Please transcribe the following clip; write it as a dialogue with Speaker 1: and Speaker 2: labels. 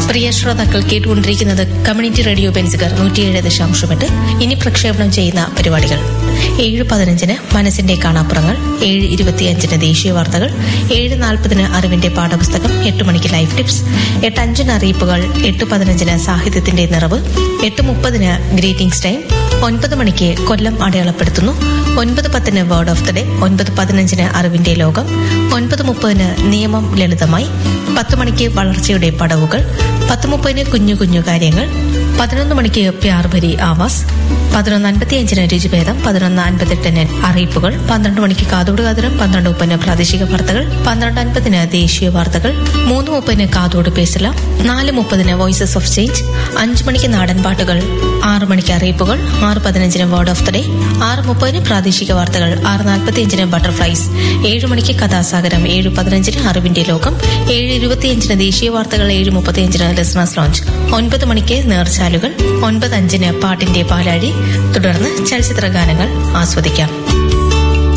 Speaker 1: പ്രിയ ശ്രോതാക്കൾ കേട്ടുകൊണ്ടിരിക്കുന്നത് community radio ബെൻസുകർ നൂറ്റിയേഴ് ദശാംശമെട്ട് ഇനി പ്രക്ഷേപണം ചെയ്യുന്ന പരിപാടികൾ ഏഴ് പതിനഞ്ചിന് മനസ്സിന്റെ കാണാപ്പുറങ്ങൾ ഏഴ് ഇരുപത്തിയഞ്ചിന് ദേശീയ വാർത്തകൾ ഏഴ് നാൽപ്പതിന് അറിവിന്റെ പാഠപുസ്തകം എട്ട് മണിക്ക് ലൈഫ് ടിപ്സ് എട്ട് അഞ്ചിന് അറിയിപ്പുകൾ എട്ട് പതിനഞ്ചിന് സാഹിത്യത്തിന്റെ നിറവ് എട്ട് മുപ്പതിന് ഗ്രീറ്റിംഗ്സ് ടൈം ഒൻപത് മണിക്ക് കൊല്ലം അടയാളപ്പെടുത്തുന്നു ഒൻപത് പത്തിന് വേർഡ് ഓഫ് ദ ഡേ ഒൻപത് പതിനഞ്ചിന് അറിവിന്റെ ലോകം ഒൻപത് മുപ്പതിന് നിയമം ലളിതമായി പത്ത് മണിക്ക് വളർച്ചയുടെ പടവുകൾ പത്ത് മുപ്പതിന് കുഞ്ഞു കുഞ്ഞു കാര്യങ്ങൾ പതിനൊന്ന് മണിക്ക് പ്യാർ ഭരി ആവാസ് പതിനൊന്ന് അൻപത്തിയഞ്ചിന് രുചിഭേദം പതിനൊന്ന് അൻപത്തെട്ടിന് അറിയിപ്പുകൾ പന്ത്രണ്ട് മണിക്ക് കാതോട് കാതരം പന്ത്രണ്ട് മുപ്പതിന് പ്രാദേശിക വാർത്തകൾ പന്ത്രണ്ട് അൻപതിന് ദേശീയ വാർത്തകൾ മൂന്ന് മുപ്പതിന് കാതോട് പേസല നാല് മുപ്പതിന് വോയിസസ് ഓഫ് ചേഞ്ച് അഞ്ച് മണിക്ക് നാടൻ പാട്ടുകൾ ആറ് മണിക്ക് അറിയിപ്പുകൾ ആറ് പതിനഞ്ചിന് വേർഡ് ഓഫ് ദ ഡേ ആറ് മുപ്പതിന് പ്രാദേശിക വാർത്തകൾ ആറ് നാൽപ്പത്തിയഞ്ചിന് ബട്ടർഫ്ലൈസ് ഏഴ് മണിക്ക് കഥാസാഗരം ഏഴ് പതിനഞ്ചിന് അറിവിന്റെ ലോകം ഏഴ് ഇരുപത്തിയഞ്ചിന് ദേശീയ വാർത്തകൾ ഏഴ് മുപ്പത്തിയഞ്ചിന് ലിസണേഴ്സ് ലോഞ്ച് ഒൻപത് മണിക്ക് നേർച്ചാലുകൾ ഒൻപത് അഞ്ചിന് പാട്ടിന്റെ പാലാഴി തുടർന്ന് ചലച്ചിത്ര ഗാനങ്ങൾ ആസ്വദിക്കാം